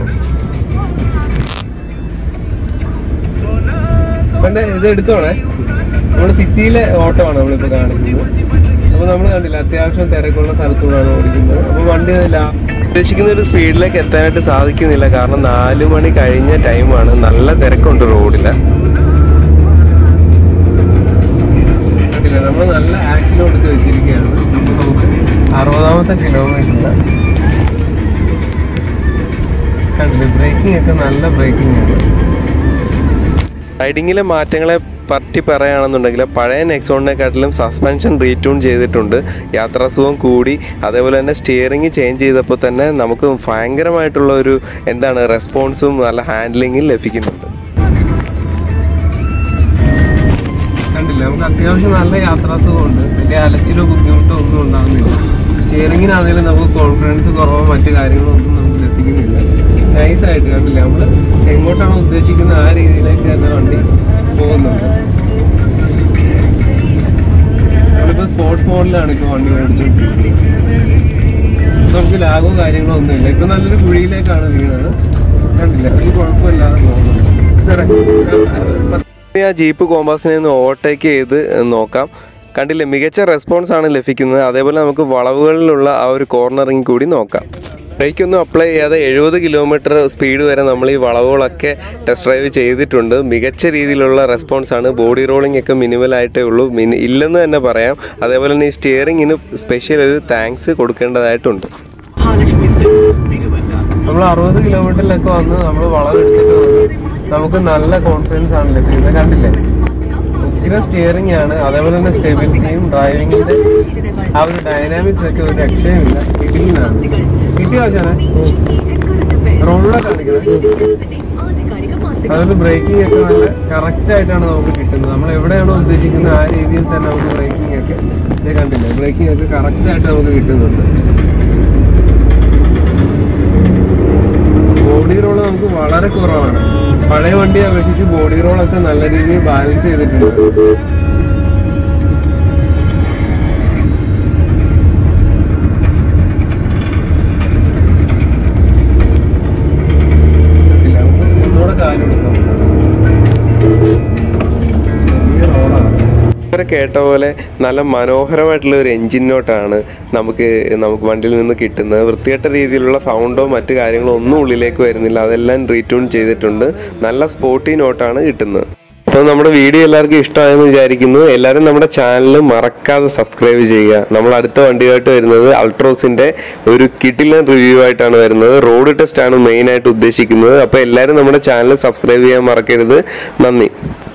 പണ്ട് ഇത് എടുത്തോണേ നമ്മുടെ സിറ്റിയിലെ ഓട്ടമാണ് നമ്മളിപ്പോൾ കാണിക്കുന്നത് അപ്പോൾ നമ്മൾ കണ്ടില്ല അത്യാവശ്യം തിരക്കുള്ള സ്ഥലത്തൂടെയാണ് ഓടിക്കുന്നത് അപ്പോൾ വണ്ടി ലാ- ഉദ്ദേശിക്കുന്ന ഒരു സ്പീഡിലേക്ക് എത്താനായിട്ട് സാധിക്കുന്നില്ല കാരണം നാല് മണി കഴിഞ്ഞ ടൈമാണ് നല്ല തിരക്കുണ്ട് റോഡിൽ കണ്ടില്ല നമ്മൾ നല്ല ആക്സിലും എടുത്ത് വെച്ചിരിക്കുകയാണ് അപ്പോൾ നമുക്ക് അറുപതാമത്തെ കിലോമീറ്ററിൽ കണ്ടില്ലേ ബ്രേക്കിംഗ് ഒക്കെ നല്ല ബ്രേക്കിംഗ് ആണ് റൈഡിങ്ങിലെ മാറ്റങ്ങളെ പറ്റി പറയുകയാണെന്നുണ്ടെങ്കിൽ പഴയ നെക്സോണിനെക്കാട്ടിലും സസ്പെൻഷൻ റീട്യൂൺ ചെയ്തിട്ടുണ്ട് യാത്രാസുഖം കൂടി അതേപോലെ തന്നെ സ്റ്റിയറിംഗ് ചേഞ്ച് ചെയ്തപ്പോൾ തന്നെ നമുക്ക് ഭയങ്കരമായിട്ടുള്ള ഒരു എന്താണ് റെസ്പോൺസും നല്ല ഹാൻഡ്ലിങ്ങും ലഭിക്കുന്നുണ്ട് കണ്ടില്ല നമുക്ക് അത്യാവശ്യം നല്ല യാത്രാസുഖമുണ്ട് വലിയ അലച്ചിലോ ബുദ്ധിമുട്ടോ ഒന്നും ഉണ്ടാകുന്നില്ല സ്റ്റിയറിങ്ങിനാണെങ്കിലും നമുക്ക് കോൺഫിഡൻസ് കുറവോ മറ്റു കാര്യങ്ങളോ ഒന്നും നമുക്ക് ലഭിക്കുന്നില്ല നൈസായിട്ട് കണ്ടില്ല നമ്മൾ എങ്ങോട്ടാണോ ഉദ്ദേശിക്കുന്നത് ആ രീതിയിലേക്ക് തന്നെ വണ്ടി പോകുന്നുണ്ട് നമ്മളിപ്പോൾ സ്പോർട്സ് മോഡിലാണ് ഇപ്പോൾ വണ്ടി ഓടിച്ചുകൊണ്ടിരിക്കുന്നത് നമുക്ക് ലാഗോ കാര്യങ്ങളോ ഒന്നുമില്ല ഇപ്പൊ നല്ലൊരു കുഴിയിലേക്കാണ് വീണത് കണ്ടില്ല ഒരു കുഴപ്പമില്ലാതെ പോകുന്നുണ്ട് ആ ജീപ്പ് കോമ്പാസിനെ ഒന്ന് ഓവർടേക്ക് ചെയ്ത് നോക്കാം കണ്ടില്ലേ മികച്ച റെസ്പോൺസ് ആണ് ലഭിക്കുന്നത് അതേപോലെ നമുക്ക് വളവുകളിലുള്ള ആ ഒരു കോർണറിങ് കൂടി നോക്കാം ബ്രേക്ക് ഒന്നും അപ്ലൈ ചെയ്യാതെ എഴുപത് കിലോമീറ്റർ സ്പീഡ് വരെ നമ്മൾ ഈ വളവുകളൊക്കെ ടെസ്റ്റ് ഡ്രൈവ് ചെയ്തിട്ടുണ്ട് മികച്ച രീതിയിലുള്ള റെസ്പോൺസ് ആണ് ബോഡി റോളിംഗ് ഒക്കെ മിനിമൽ ആയിട്ടേ ഉള്ളൂ മിനി ഇല്ലെന്ന് തന്നെ പറയാം അതേപോലെ തന്നെ ഈ സ്റ്റിയറിങ്ങിന് സ്പെഷ്യൽ ഒരു താങ്ക്സ് കൊടുക്കേണ്ടതായിട്ടുണ്ട് നമ്മൾ അറുപത് കിലോമീറ്ററിലൊക്കെ വന്ന് നമ്മൾ വളവെടുത്തിട്ട് വന്ന് നമുക്ക് നല്ല കോൺഫിഡൻസ് ആണ് ലഭിക്കുന്നത് കണ്ടില്ലേ ഉഗ്ര സ്റ്റിയറിംഗ് ആണ് അതേപോലെ തന്നെ സ്റ്റെബിലിറ്റിയും ഡ്രൈവിങ്ങിന്റെ ആ ഒരു ഡൈനാമിക്സ് ഒക്കെ ഒരു രക്ഷയുമില്ല ഇതിലാണ് കിട്ടിയോ ആശാനെ റോഡിലൂടെ കാണിക്കുന്നത് അതുപോലെ ബ്രേക്കിംഗ് ഒക്കെ നല്ല കറക്റ്റ് ആയിട്ടാണ് നമുക്ക് കിട്ടുന്നത് നമ്മൾ എവിടെയാണോ ഉദ്ദേശിക്കുന്നത് ആ രീതിയിൽ തന്നെ നമുക്ക് ബ്രേക്കിംഗ് ഒക്കെ ഇത് കണ്ടില്ലേ ബ്രേക്കിംഗ് ഒക്കെ കറക്റ്റ് ആയിട്ട് നമുക്ക് കിട്ടുന്നുണ്ട് ബോഡി റോൾ നമുക്ക് വളരെ കുറവാണ് പഴയ വണ്ടിയെ അപേക്ഷിച്ച് ബോഡി റോളൊക്കെ നല്ല രീതിയിൽ ബാലൻസ് ചെയ്തിട്ടുണ്ട് ഇല്ല, നമുക്ക് ഒന്നുകൂടെ കാല് കൊടുക്കാം. ചെറിയ റോഡാണ് ഇവരെ കേട്ട പോലെ നല്ല മനോഹരമായിട്ടുള്ള ഒരു എൻജിൻ നോട്ടാണ് നമുക്ക് നമുക്ക് വണ്ടിയിൽ നിന്ന് കിട്ടുന്നത് വൃത്തികെട്ട രീതിയിലുള്ള സൗണ്ടോ മറ്റു കാര്യങ്ങളോ ഒന്നും ഉള്ളിലേക്ക് വരുന്നില്ല അതെല്ലാം റീട്യൂൺ ചെയ്തിട്ടുണ്ട് നല്ല സ്പോർട്ടി നോട്ടാണ് കിട്ടുന്നത് അപ്പോൾ നമ്മുടെ വീഡിയോ എല്ലാവർക്കും ഇഷ്ടമായെന്ന് വിചാരിക്കുന്നു എല്ലാവരും നമ്മുടെ ചാനൽ മറക്കാതെ സബ്സ്ക്രൈബ് ചെയ്യുക നമ്മൾ അടുത്ത വണ്ടിയായിട്ട് വരുന്നത് അൾട്രോസിൻ്റെ ഒരു കിട്ടിലൻ റിവ്യൂ ആയിട്ടാണ് വരുന്നത് റോഡ് ടെസ്റ്റ് ആണ് മെയിൻ ആയിട്ട് ഉദ്ദേശിക്കുന്നത് അപ്പോൾ എല്ലാവരും നമ്മുടെ ചാനൽ സബ്സ്ക്രൈബ് ചെയ്യാൻ മറക്കരുത് നന്ദി